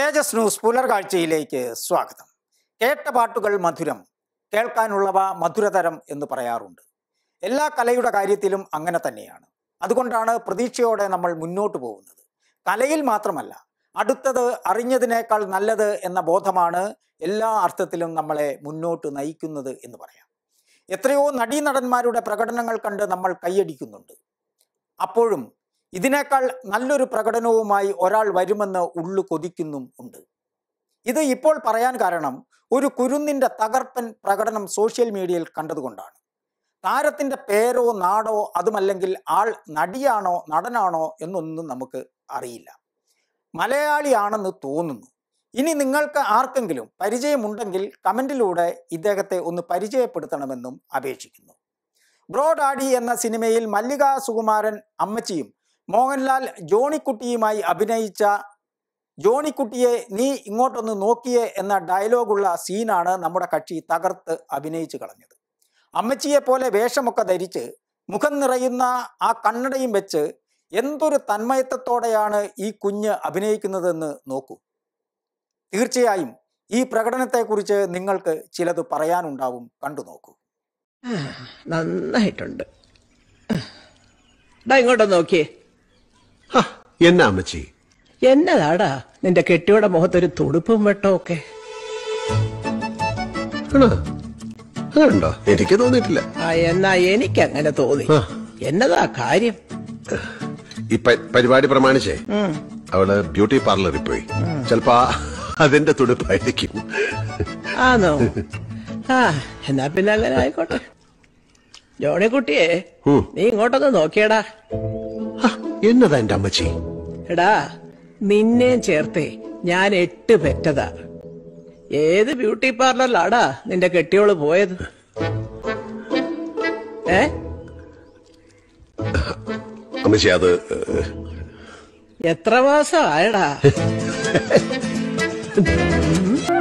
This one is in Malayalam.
തേജസ് ന്യൂസ് പുലർകാഴ്ചയിലേക്ക് സ്വാഗതം കേട്ട പാട്ടുകൾ മധുരം കേൾക്കാനുള്ളവ മധുരതരം എന്ന് പറയാറുണ്ട് എല്ലാ കലയുടെ കാര്യത്തിലും അങ്ങനെ തന്നെയാണ് അതുകൊണ്ടാണ് പ്രതീക്ഷയോടെ നമ്മൾ മുന്നോട്ട് പോകുന്നത് കലയിൽ മാത്രമല്ല അടുത്തത് അറിഞ്ഞതിനേക്കാൾ നല്ലത് എന്ന ബോധമാണ് എല്ലാ അർത്ഥത്തിലും നമ്മളെ മുന്നോട്ട് നയിക്കുന്നത് എന്ന് പറയാം എത്രയോ നടീനടന്മാരുടെ പ്രകടനങ്ങൾ കണ്ട് നമ്മൾ കൈയടിക്കുന്നുണ്ട് അപ്പോഴും ഇതിനേക്കാൾ നല്ലൊരു പ്രകടനവുമായി ഒരാൾ വരുമെന്ന് ഉള്ളു കൊതിക്കുന്നും ഉണ്ട് ഇത് ഇപ്പോൾ പറയാൻ കാരണം ഒരു കുരുന്നിന്റെ തകർപ്പൻ പ്രകടനം സോഷ്യൽ മീഡിയയിൽ കണ്ടതുകൊണ്ടാണ് താരത്തിന്റെ പേരോ നാടോ അതുമല്ലെങ്കിൽ ആൾ നടിയാണോ നടനാണോ എന്നൊന്നും നമുക്ക് അറിയില്ല മലയാളിയാണെന്ന് തോന്നുന്നു ഇനി നിങ്ങൾക്ക് ആർക്കെങ്കിലും പരിചയമുണ്ടെങ്കിൽ കമന്റിലൂടെ ഇദ്ദേഹത്തെ ഒന്ന് പരിചയപ്പെടുത്തണമെന്നും അപേക്ഷിക്കുന്നു ബ്രോഡാഡി എന്ന സിനിമയിൽ മല്ലിക സുകുമാരൻ അമ്മച്ചിയും മോഹൻലാൽ ജോണിക്കുട്ടിയുമായി അഭിനയിച്ച ജോണിക്കുട്ടിയെ നീ ഇങ്ങോട്ടൊന്ന് നോക്കിയേ എന്ന ഡയലോഗുള്ള സീനാണ് നമ്മുടെ കക്ഷി തകർത്ത് അഭിനയിച്ചു കളഞ്ഞത് അമ്മച്ചിയെ പോലെ വേഷമൊക്കെ ധരിച്ച് മുഖം നിറയുന്ന ആ കണ്ണടയും വെച്ച് എന്തൊരു തന്മയത്വത്തോടെയാണ് ഈ കുഞ്ഞ് അഭിനയിക്കുന്നതെന്ന് നോക്കൂ തീർച്ചയായും ഈ പ്രകടനത്തെക്കുറിച്ച് നിങ്ങൾക്ക് ചിലത് പറയാനുണ്ടാവും കണ്ടു നോക്കൂ നന്നായിട്ടുണ്ട് ഡാ ഇങ്ങോട്ട് നോക്കിയേ ഹ, എന്നാ അമ്മച്ചി എന്നതാടാ നിന്റെ കെട്ടിയുടെ മുഖത്തൊരു തുടുപ്പും വെട്ടവും ഒക്കെ ആണോ അങ്ങനുണ്ടോ എനിക്ക് തോന്നിയിട്ടില്ല ആ എന്നാ എനിക്ക് അങ്ങനെ തോന്നി ആ. എന്നതാ കാര്യം ഈ പ- പരിപാടി പ്രമാണിച്ചേ അവള് ബ്യൂട്ടി പാർലറിൽ പോയി ചിലപ്പോ ആ- അതിന്റെ തുടുപ്പായിരിക്കും ആന്നോ ആ എന്നാ പിന്നെ അങ്ങനെ ആയിക്കോട്ടെ ജോണിക്കുട്ടിയെ ഉം. നീ ഇങ്ങോട്ടൊന്ന് നോക്കിയടാ ഹ, എന്നതാ എന്റെ അമ്മച്ചി എടാ നിന്നെയും ചേർത്തേ ഞാൻ എട്ട് പെറ്റതാ ഏത് ബ്യൂട്ടി പാർലറിലാടാ നിന്റെ കെട്ടിയോള് പോയത് ഏ അമ്മച്ചി അത് ഏഹ്, എത്ര മാസം ആയടാ